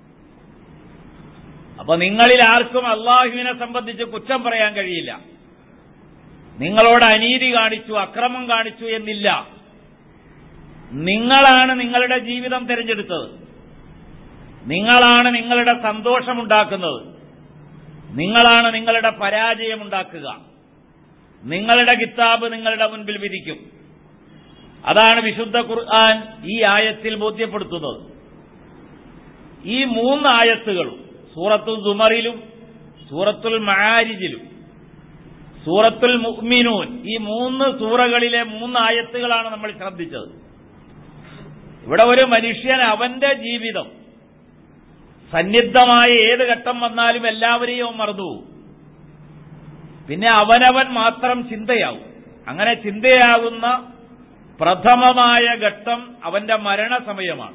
അപ്പൊ നിങ്ങളിൽ ആർക്കും അള്ളാഹുവിനെ സംബന്ധിച്ച് കുറ്റം പറയാൻ കഴിയില്ല നിങ്ങളോട് അനീതി കാണിച്ചു അക്രമം കാണിച്ചു എന്നില്ല നിങ്ങളാണ് നിങ്ങളുടെ ജീവിതം തിരഞ്ഞെടുത്തത് നിങ്ങളാണ് നിങ്ങളുടെ സന്തോഷമുണ്ടാക്കുന്നത് നിങ്ങളാണ് നിങ്ങളുടെ പരാജയമുണ്ടാക്കുക നിങ്ങളുടെ കിതാബ് നിങ്ങളുടെ മുൻപിൽ വിധിക്കും അതാണ് വിശുദ്ധ ഖുർആൻ ഈ ആയത്തിൽ ബോധ്യപ്പെടുത്തുന്നത് ഈ മൂന്ന് ആയത്തുകളും സൂറത്തുൽ സുമറിലും സൂറത്തുൽ മഹാരിജിലും സൂറത്തുൽ മുഅ്മിനൂൻ ഈ മൂന്ന് സൂറകളിലെ മൂന്ന് ആയത്തുകളാണ് നമ്മൾ ശ്രദ്ധിച്ചത് ഇവിടെ ഒരു മനുഷ്യൻ അവന്റെ ജീവിതം സന്നിഗ്ധമായ ഏത് ഘട്ടം വന്നാലും എല്ലാവരെയും മറന്നുപോകും പിന്നെ അവനവൻ മാത്രം ചിന്തയാവും അങ്ങനെ ചിന്തയാകുന്ന പ്രഥമമായ ഘട്ടം അവന്റെ മരണസമയമാണ്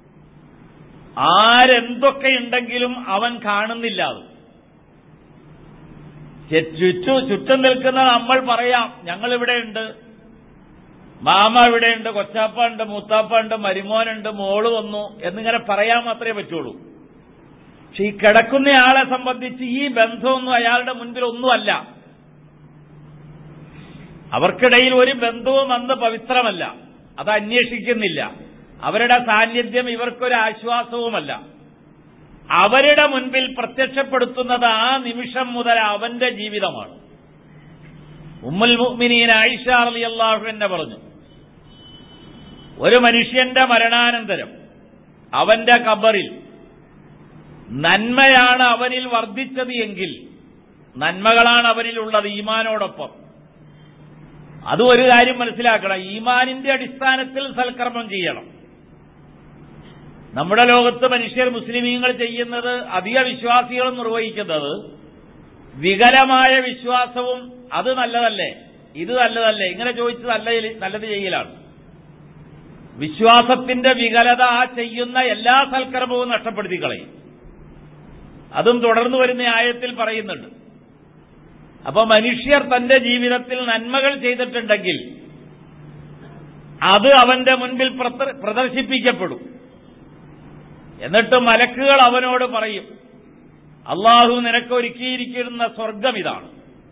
ആരെന്തൊക്കെയുണ്ടെങ്കിലും അവൻ കാണുന്നില്ല അത് ചുറ്റു ചുറ്റും നിൽക്കുന്ന നമ്മൾ പറയാം ഞങ്ങൾ ഇവിടെയുണ്ട് മാമ ഇവിടെയുണ്ട് കൊച്ചാപ്പ ഉണ്ട് മൂത്താപ്പ ഉണ്ട് മരുമോനുണ്ട് മോള് വന്നു എന്നിങ്ങനെ പറയാൻ മാത്രമേ പറ്റുള്ളൂ പക്ഷെ ഈ കിടക്കുന്നയാളെ സംബന്ധിച്ച് ഈ ബന്ധമൊന്നും അയാളുടെ മുൻപിൽ ഒന്നുമല്ല അവർക്കിടയിൽ ഒരു ബന്ധവും അന്ന് പവിത്രമല്ല അത് അന്വേഷിക്കുന്നില്ല അവരുടെ സാന്നിധ്യം ഇവർക്കൊരു ആശ്വാസവുമല്ല അവരുടെ മുൻപിൽ പ്രത്യക്ഷപ്പെടുത്തുന്നത് ആ നിമിഷം മുതൽ അവന്റെ ജീവിതമാണ് ഉമ്മുൽ മുഅ്മിനീൻ ആയിഷ റളിയല്ലാഹു എന്നെ പറഞ്ഞു ഒരു മനുഷ്യന്റെ മരണാനന്തരം അവന്റെ കബറിൽ നന്മയാണ് അവനിൽ വർദ്ധിച്ചത് എങ്കിൽ നന്മകളാണ് അവനിലുള്ളത് ഈമാനോടൊപ്പം അത് ഒരു കാര്യം മനസ്സിലാക്കണം ഈമാനിന്റെ അടിസ്ഥാനത്തിൽ സൽക്കർമ്മം ചെയ്യണം നമ്മുടെ ലോകത്ത് മനുഷ്യർ മുസ്ലിമീങ്ങൾ ചെയ്യുന്നത് അധിക വിശ്വാസികളും നിർവഹിക്കുന്നത് വികലമായ വിശ്വാസവും അത് നല്ലതല്ലേ ഇത് നല്ലതല്ലേ ഇങ്ങനെ ചോദിച്ച് നല്ല നല്ലത് ചെയ്യലാണ് വിശ്വാസത്തിന്റെ വികലത ആ ചെയ്യുന്ന എല്ലാ സൽക്കർമ്മവും നഷ്ടപ്പെടുത്തി കളയും അതും തുടർന്നു വരുന്ന ആയത്തിൽ പറയുന്നുണ്ട് അപ്പൊ മനുഷ്യർ തന്റെ ജീവിതത്തിൽ നന്മകൾ ചെയ്തിട്ടുണ്ടെങ്കിൽ അത് അവന്റെ മുൻപിൽ പ്രദർശിപ്പിക്കപ്പെടും എന്നിട്ട് മലക്കുകൾ അവനോട് പറയും അള്ളാഹു നിനക്ക് ഒരുക്കിയിരിക്കുന്ന സ്വർഗം ഇതാണ്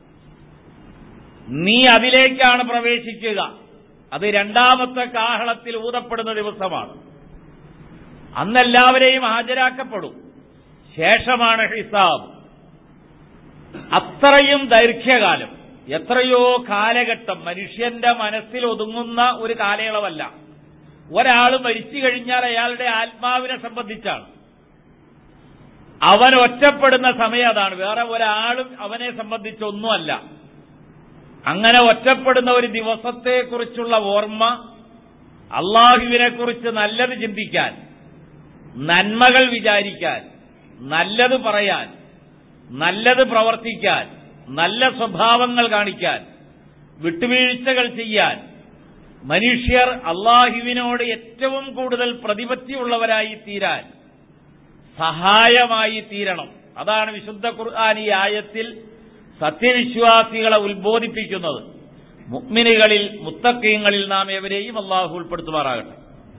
നീ അതിലേക്കാണ് പ്രവേശിക്കുക അത് രണ്ടാമത്തെ കാഹളത്തിൽ ഊതപ്പെടുന്ന ദിവസമാണ് അന്നെല്ലാവരെയും ഹാജരാക്കപ്പെടും ശേഷമാണ് ഹിസാബ് അത്രയും ദൈർഘ്യകാലം എത്രയോ കാലഘട്ടം മനുഷ്യന്റെ മനസ്സിൽ ഒതുങ്ങുന്ന ഒരു കാലയളവല്ല ഒരാൾ മരിച്ചു കഴിഞ്ഞാൽ അയാളുടെ ആത്മാവിനെ സംബന്ധിച്ചാണ് അവൻ ഒറ്റപ്പെടുന്ന സമയം അതാണ് വേറെ ഒരാളും അവനെ സംബന്ധിച്ചൊന്നുമല്ല അങ്ങനെ ഒറ്റപ്പെടുന്ന ഒരു ദിവസത്തെക്കുറിച്ചുള്ള ഓർമ്മ അള്ളാഹുവിനെ കുറിച്ച് നല്ലത് ചിന്തിക്കാൻ നന്മകൾ വിചാരിക്കാൻ നല്ലത് പറയാൻ നല്ലത് പ്രവർത്തിക്കാൻ നല്ല സ്വഭാവങ്ങൾ കാണിക്കാൻ വിട്ടുവീഴ്ചകൾ ചെയ്യാൻ മനുഷ്യർ അള്ളാഹുവിനോട് ഏറ്റവും കൂടുതൽ പ്രതിപത്തിയുള്ളവരായി തീരാൻ സഹായമായി തീരണം അതാണ് വിശുദ്ധ ഖുർആൻ ഈ ആയത്തിൽ സത്യവിശ്വാസികളെ ഉത്ബോധിപ്പിക്കുന്നത് മുഗ്മിനികളിൽ മുത്തക്കീങ്ങളിൽ നാം എവരെയും അള്ളാഹു ഉൾപ്പെടുത്തുമാറാകട്ടെ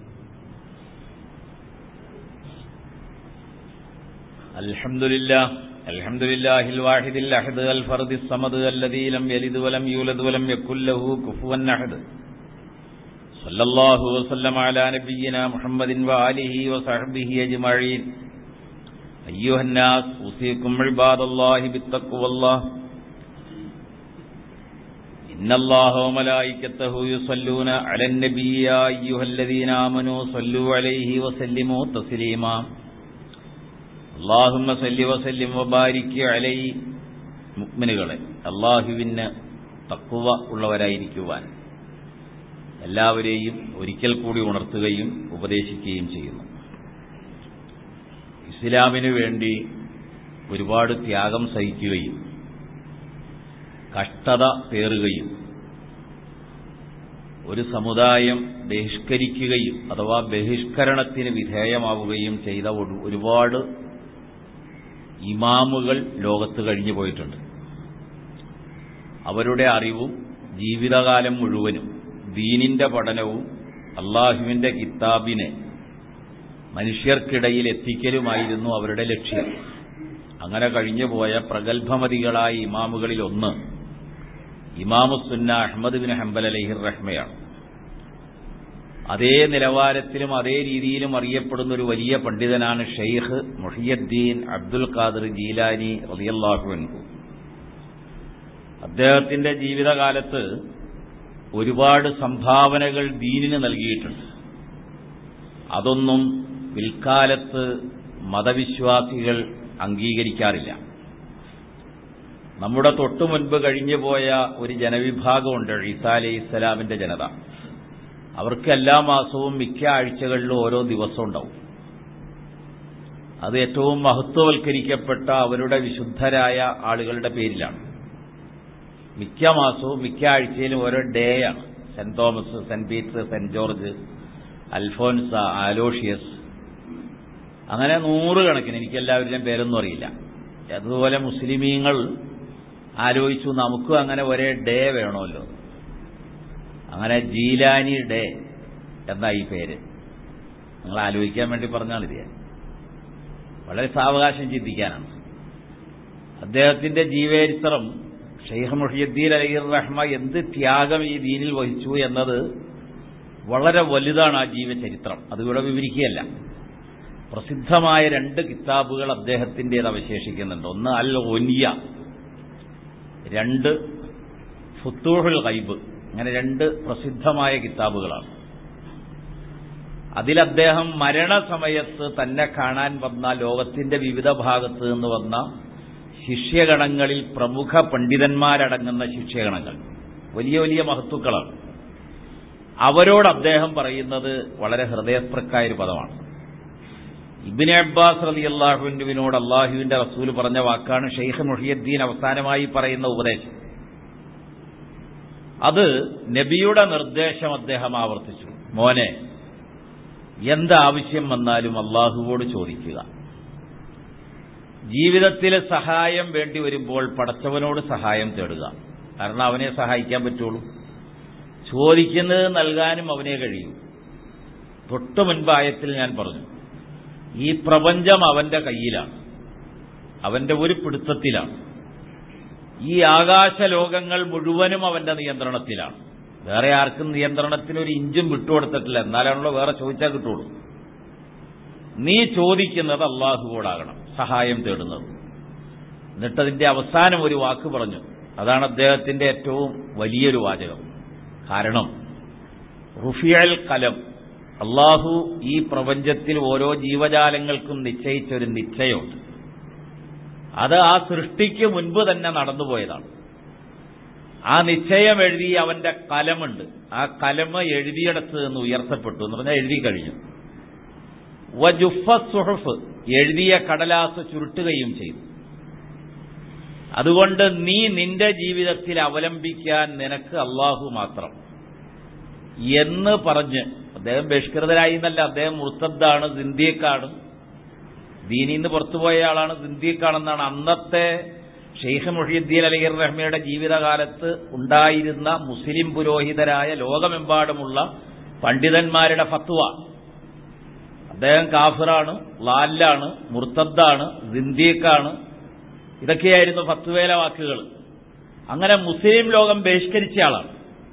الحمد لله الحمد لله الواحد الأحد الفرد الصمد الذي لم يلد ولم يولد ولم يكن له كفوا أحد صلى الله وسلم على نبينا محمد وآله وصحبه أجمعين أيها الناس أوصيكم عباد الله بالتقوى الله إن الله وملائكته يصلون على النبي يا أيها الذين آمنوا صلوا عليه وسلموا تسليما اللهم صل وسلم وبارك عليه മുക്മിനുകളെ അള്ളാഹുവിന് തക്കുവ ഉള്ളവരായിരിക്കുവാൻ എല്ലാവരെയും ഒരിക്കൽ കൂടി ഉണർത്തുകയും ഉപദേശിക്കുകയും ചെയ്യുന്നു ഇസ്ലാമിനു വേണ്ടി ഒരുപാട് ത്യാഗം സഹിക്കുകയും കഷ്ടത പേറുകയും ഒരു സമുദായം ബഹിഷ്കരിക്കുകയും അഥവാ ബഹിഷ്കരണത്തിന് വിധേയമാവുകയും ചെയ്ത ഒരുപാട് ഇമാമുകൾ ലോകത്ത് കഴിഞ്ഞു പോയിട്ടുണ്ട് അവരുടെ അറിവും ജീവിതകാലം മുഴുവനും ദീനിന്റെ പഠനവും അള്ളാഹുവിന്റെ കിതാബിനെ മനുഷ്യർക്കിടയിൽ എത്തിക്കലുമായിരുന്നു അവരുടെ ലക്ഷ്യം അങ്ങനെ കഴിഞ്ഞുപോയ പ്രഗത്ഭമതികളായ ഇമാമുകളിൽ ഒന്ന് ഇമാമുസുന്ന അഹമ്മദ് ബിൻ ഹംബൽ അലഹിർ റഹ്മയാണ് അതേ നിലവാരത്തിലും അതേ രീതിയിലും അറിയപ്പെടുന്ന ഒരു വലിയ പണ്ഡിതനാണ് ഷെയ്ഖ് മുഹിയദ്ദീൻ അബ്ദുൽ ഖാദർ ജീലാനി റളിയല്ലാഹു അൻഹു അദ്ദേഹത്തിന്റെ ജീവിതകാലത്ത് ഒരുപാട് സംഭാവനകൾ ദീനിന് നൽകിയിട്ടുണ്ട് അതൊന്നും പിൽക്കാലത്ത് മതവിശ്വാസികൾ അംഗീകരിക്കാറില്ല നമ്മുടെ തൊട്ടു മുൻപ് കഴിഞ്ഞുപോയ ഒരു ജനവിഭാഗമുണ്ട് ഈസാ അലൈഹി ഇസ്ലാമിന്റെ ജനത അവർക്ക് എല്ലാ മാസവും മിക്ക ആഴ്ചകളിലും ഓരോ ദിവസം ഉണ്ടാവും അത് ഏറ്റവും മഹത്വവൽക്കരിക്കപ്പെട്ട അവരുടെ വിശുദ്ധരായ ആളുകളുടെ പേരിലാണ് മിക്ക മാസവും മിക്ക ആഴ്ചയിലും ഓരോ ഡേ ആണ് Saint Thomas Saint Peter Saint George Alphonsa Aloysius അങ്ങനെ നൂറുകണക്കിന് എനിക്ക് എല്ലാവരുടെയും പേരൊന്നും അറിയില്ല അതുപോലെ മുസ്ലിമീങ്ങൾ ആലോചിച്ചു നമുക്കും അങ്ങനെ ഒരേ ഡേ വേണമല്ലോ അങ്ങനെ ജീലാനി ഡേ എന്നാ ഈ പേര് നിങ്ങൾ ആലോചിക്കാൻ വേണ്ടി പറഞ്ഞാണിത് ഞാൻ വളരെ സാവകാശം ചിന്തിക്കാനാണ് അദ്ദേഹത്തിന്റെ ജീവചരിത്രം ഷെയ്ഖ് മുഹിയുദ്ദീൻ അലി റഹ്മ എന്ത് ത്യാഗം ഈ ദീനിൽ വഹിച്ചു എന്നത് വളരെ വലുതാണ് ആ ജീവചരിത്രം അതിവിടെ വിവരിക്കുകയല്ല പ്രസിദ്ധമായ രണ്ട് കിതാബുകൾ അദ്ദേഹത്തിൻ്റേത് അവശേഷിക്കുന്നുണ്ട് ഒന്ന് അൽ ഒനിയ രണ്ട് ഫുത്തൂഹുൽ ഗൈബ് അങ്ങനെ രണ്ട് പ്രസിദ്ധമായ കിതാബുകളാണ് അതിൽ അദ്ദേഹം മരണസമയത്ത് തന്നെ കാണാൻ വന്ന ലോകത്തിന്റെ വിവിധ ഭാഗത്ത് നിന്ന് വന്ന ശിഷ്യഗണങ്ങളിൽ പ്രമുഖ പണ്ഡിതന്മാരടങ്ങുന്ന ശിഷ്യഗണങ്ങൾ വലിയ വലിയ മഹത്തുക്കളാണ് അവരോട് അദ്ദേഹം പറയുന്നത് വളരെ ഹൃദയസ്പൃക്കായ ഒരു പദമാണ് ഇബിന് അബ്ബാസ് റലി അള്ളാഹുവിനുവിനോട് അള്ളാഹുവിന്റെ റസൂൽ പറഞ്ഞ വാക്കാണ് ഷെയ്ഖ് മുഹിയുദ്ദീൻ അവസാനമായി പറയുന്ന ഉപദേശം അത് നബിയുടെ നിർദ്ദേശം അദ്ദേഹം ആവർത്തിച്ചു മോനെ എന്താവശ്യം വന്നാലും അള്ളാഹുവോട് ചോദിക്കുക ജീവിതത്തിലെ സഹായം വേണ്ടി വരുമ്പോൾ പടച്ചവനോട് സഹായം തേടുക കാരണം അവനെ സഹായിക്കാൻ പറ്റുള്ളൂ ചോദിക്കുന്നത് നൽകാനും അവനെ കഴിയും തൊട്ടു മുൻപായത്തിൽ ഞാൻ പറഞ്ഞു ഈ പ്രപഞ്ചം അവന്റെ കയ്യിലാണ് അവന്റെ ഒരു പിടുത്തത്തിലാണ് ഈ ആകാശലോകങ്ങൾ മുഴുവനും അവന്റെ നിയന്ത്രണത്തിലാണ് വേറെ ആർക്കും നിയന്ത്രണത്തിന് ഒരു ഇഞ്ചും വിട്ടുകൊടുത്തിട്ടില്ല എന്നാലാണല്ലോ വേറെ ചോദിച്ചാൽ കിട്ടുള്ളൂ നീ ചോദിക്കുന്നത് അള്ളാഹുവോടാകണം സഹായം തേടുന്നത് എന്നിട്ടതിന്റെ അവസാനം ഒരു വാക്ക് പറഞ്ഞു അതാണ് അദ്ദേഹത്തിന്റെ ഏറ്റവും വലിയൊരു വാചകം കാരണം റുഫിയൽ കലം അള്ളാഹു ഈ പ്രപഞ്ചത്തിൽ ഓരോ ജീവജാലങ്ങൾക്കും നിശ്ചയിച്ചൊരു നിശ്ചയമുണ്ട് അത് ആ സൃഷ്ടിക്ക് മുൻപ് തന്നെ നടന്നുപോയതാണ് ആ നിശ്ചയം എഴുതി അവന്റെ കലമുണ്ട് ആ കലമ എഴുതിയിടത്ത് നിന്ന് ഉയർത്തപ്പെട്ടു എന്ന് പറഞ്ഞാൽ എഴുതി കഴിഞ്ഞു വജുഫ സുഹഫ് എഴുതിയ കടലാസ് ചുരുട്ടുകയും ചെയ്തു അതുകൊണ്ട് നീ നിന്റെ ജീവിതത്തിൽ അവലംബിക്കാൻ നിനക്ക് അള്ളാഹു മാത്രം എന്ന് പറഞ്ഞ് അദ്ദേഹം ബഹിഷ്കൃതരായി എന്നല്ല അദ്ദേഹം മുർത്തദ്ദാണ് സിന്ധിയക്കാണ് ദീനിൽ നിന്ന് പുറത്തുപോയ ആളാണ് സിന്ധിയക്കാണെന്നാണ് അന്നത്തെ ഷെയ്ഖ് മുഹിയുദ്ദീൻ അലി റഹ്മയുടെ ജീവിതകാലത്ത് ഉണ്ടായിരുന്ന മുസ്ലിം പുരോഹിതരായ ലോകമെമ്പാടുമുള്ള പണ്ഡിതന്മാരുടെ ഫത്വ അദ്ദേഹം കാഫിറാണ് ലാലാണ് മുർത്തദ്ദാണ് സിന്ദീഖാണ് ഇതൊക്കെയായിരുന്നു ഫത്വേല വാക്കുകൾ അങ്ങനെ മുസ്ലിം ലോകം ബഹിഷ്കരിച്ച ആളാണ്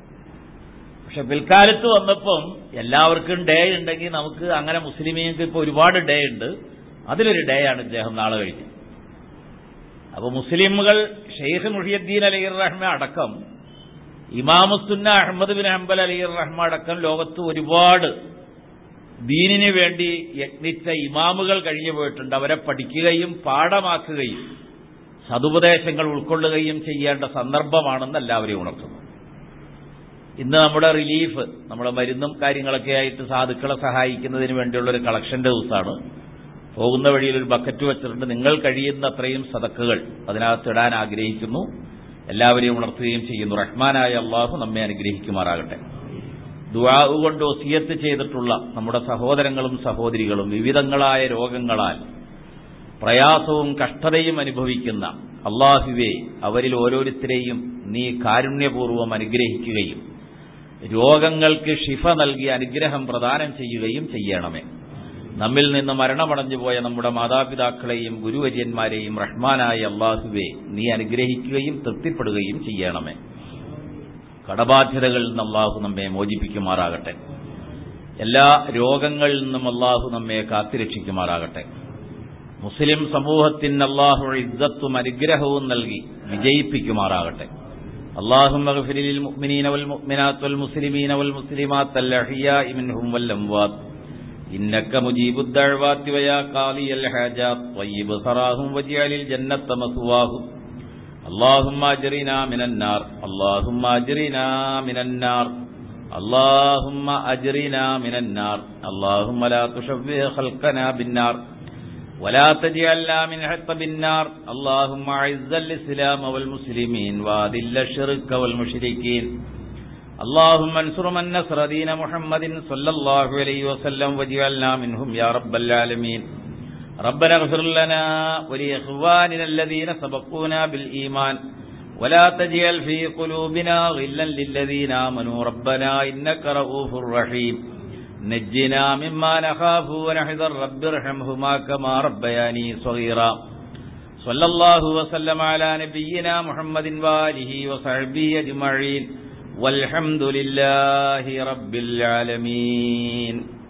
പക്ഷെ പിൽക്കാലത്ത് വന്നപ്പം എല്ലാവർക്കും ഡേ ഉണ്ടെങ്കിൽ നമുക്ക് അങ്ങനെ മുസ്ലിമീങ്ങൾക്ക് ഇപ്പോൾ ഒരുപാട് ഡേ ഉണ്ട് അതിലൊരു ഡേ ആണ് ഇദ്ദേഹം നാളെ കഴിഞ്ഞ് അപ്പൊ മുസ്ലിമുകൾ ഷെയ്ഖ് മുഹിയുദ്ദീൻ അലി റഹ്മ അടക്കം ഇമാമുസുന്ന അഹമ്മദ് ബിൻ ഹംബൽ അലി റഹ്മ അടക്കം ലോകത്ത് ഒരുപാട് ദീനിന് വേണ്ടി യത്നിച്ച ഇമാമുകൾ കഴിഞ്ഞു പോയിട്ടുണ്ട് അവരെ പഠിക്കുകയും പാഠമാക്കുകയും സതുപദേശങ്ങൾ ഉൾക്കൊള്ളുകയും ചെയ്യേണ്ട സന്ദർഭമാണെന്ന് എല്ലാവരെയും ഉണർത്തുന്നു ഇന്ന് നമ്മുടെ റിലീഫ് നമ്മുടെ മരുന്നും കാര്യങ്ങളൊക്കെ ആയിട്ട് സാധുക്കളെ സഹായിക്കുന്നതിന് വേണ്ടിയുള്ള ഒരു കളക്ഷന്റെ ദിവസമാണ് പോകുന്ന വഴിയിൽ ഒരു ബക്കറ്റ് വെച്ചിട്ടുണ്ട് നിങ്ങൾ കഴിയുന്ന അത്രയും സതക്കുകൾ അതിനകത്ത് ഇടാൻ ആഗ്രഹിക്കുന്നു എല്ലാവരെയും ഉണർത്തുകയും ചെയ്യുന്നു റഹ്മാനായ അള്ളാഹു നമ്മെ അനുഗ്രഹിക്കുമാറാകട്ടെ ദുആവ് കൊണ്ട് ഒസിയത്ത് ചെയ്തിട്ടുള്ള നമ്മുടെ സഹോദരങ്ങളും സഹോദരികളും വിവിധങ്ങളായ രോഗങ്ങളാൽ പ്രയാസവും കഷ്ടതയും അനുഭവിക്കുന്ന അള്ളാഹുവെ അവരിൽ ഓരോരുത്തരെയും നീ കാരുണ്യപൂർവ്വം അനുഗ്രഹിക്കുകയും രോഗങ്ങൾക്ക് ഷിഫ നൽകി അനുഗ്രഹം പ്രദാനം ചെയ്യുകയും ചെയ്യണമേ നമ്മിൽ നിന്ന് മരണമടഞ്ഞു പോയ നമ്മുടെ മാതാപിതാക്കളെയും ഗുരുവര്യന്മാരെയും റഹ്മാനായ അള്ളാഹുവെ നീ അനുഗ്രഹിക്കുകയും തൃപ്തിപ്പെടുകയും ചെയ്യണമേ കടബാധ്യതകളിൽ നിന്ന് അള്ളാഹു നമ്മെ മോചിപ്പിക്കുമാറാകട്ടെ എല്ലാ രോഗങ്ങളിൽ നിന്നും അള്ളാഹു നമ്മെ കാത്തിരക്ഷിക്കുമാറാകട്ടെ മുസ്ലിം സമൂഹത്തിന് അള്ളാഹു ഇദ്ദത്തും അനുഗ്രഹവും നൽകി വിജയിപ്പിക്കുമാറാകട്ടെ اللهم اغفر للمؤمنين والمؤمنات والمسلمين والمسلمات الأحياء منهم والأموات إنك مجيب الدعوات ويا قاضي الحاجات طيب ثراهم واجعل الجنة مثواهم اللهم أجرنا من النار اللهم أجرنا من النار اللهم أجرنا من النار اللهم لا تشبه خلقنا بالنار ولا تجعلنا من حطب النار اللهم أعز الإسلام والمسلمين وأذل الشرك والمشركين اللهم انصر من نصر دين محمد صلى الله عليه وسلم واجعلنا منهم يا رب العالمين ربنا اغفر لنا ولإخواننا الذين سبقونا بالإيمان ولا تجعل في قلوبنا غلا للذين آمنوا ربنا إنك رؤوف رحيم نجنا مما نخاف ونحذر رب ارحمهما كما ربياني صغيرا صلى الله وسلم على نبينا محمد وآله وصحبه أجمعين والحمد لله رب العالمين